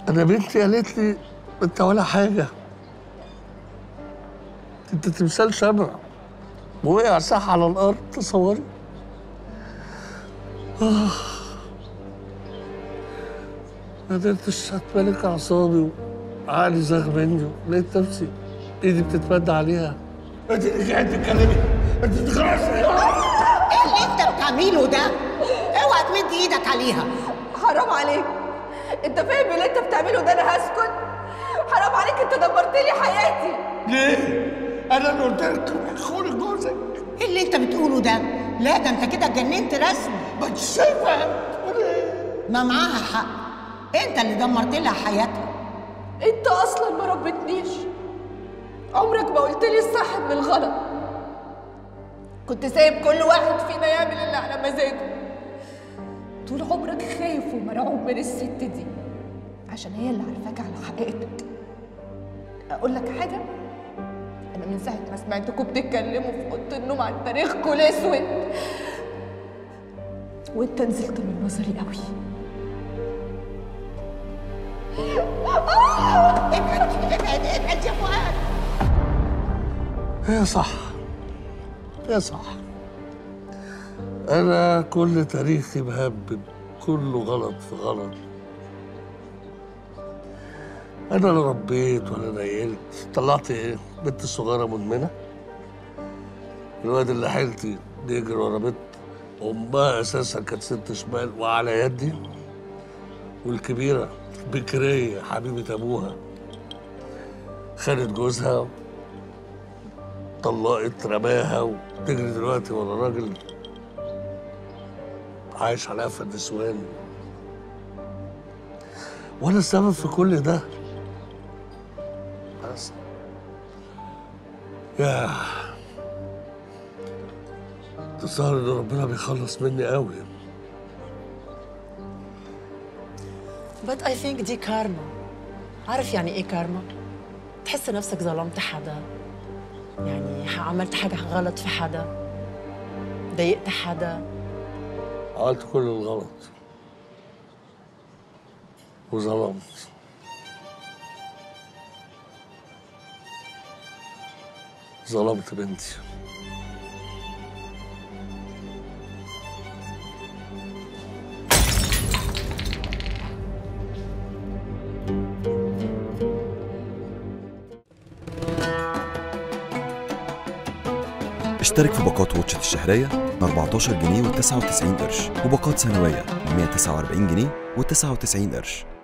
انا بنتي قالت لي انت ولا حاجه انت تمثال شمع وقع صح على الارض تصوري آه. ما قدرتش اتملك اعصابي وعقلي زاغ مني لقيت نفسي ايدي بتتمد عليها انت رجعت تتكلمي انت بتخرجي ايه اللي انت بتعمله ده؟ اوعى تمد ايدك عليها حرام عليك انت فاهم اللي انت بتعمله ده انا هسكت حرام عليك انت دمرت لي حياتي ليه؟ انا اللي قلت لك خوني جوزك ايه اللي انت بتقوله ده؟ لا ده انت كده اتجننت رسمي ما انت شايفه ما معاها حق انت اللي دمرت لها حياتها انت اصلا ما ربتنيش عمرك ما قلت لي الصح من الغلط كنت سايب كل واحد فينا يعمل اللي على مزاجه طول عمرك خايف ومرعوب من الست دي عشان هي اللي عارفاك على حقيقتك اقول لك حاجه انا من ساعه ما سمعتكم بتتكلموا في اوضه النوم عن تاريخكم الاسود وانت نزلت من نظري قوي ابعد ابعد ابعد يا فؤاد هي صح هي صح أنا كل تاريخي مهبب كله غلط في غلط أنا لا ربيت ولا نيلت طلعت إيه؟ بنت صغيرة مدمنة الواد اللي حيلتي بيجري ورا بنت أمها أساسا كانت ست شمال وعلى يدي والكبيرة بكرية حبيبة أبوها خدت جوزها طلقت رماها وتجري دلوقتي ورا راجل عايش على قفا النسوان وانا السبب في كل ده بس يا تصور ان ربنا بيخلص مني قوي But I think دي كارما عارف يعني ايه كارما؟ تحس نفسك ظلمت حدا يعني عملت حاجة غلط في حدا ضايقت حدا عملت كل الغلط وظلمت ظلمت بنتي اشترك في باقات واتشت الشهرية ب 14 جنيه و99 قرش وباقات سنوية ب 149 جنيه و99 قرش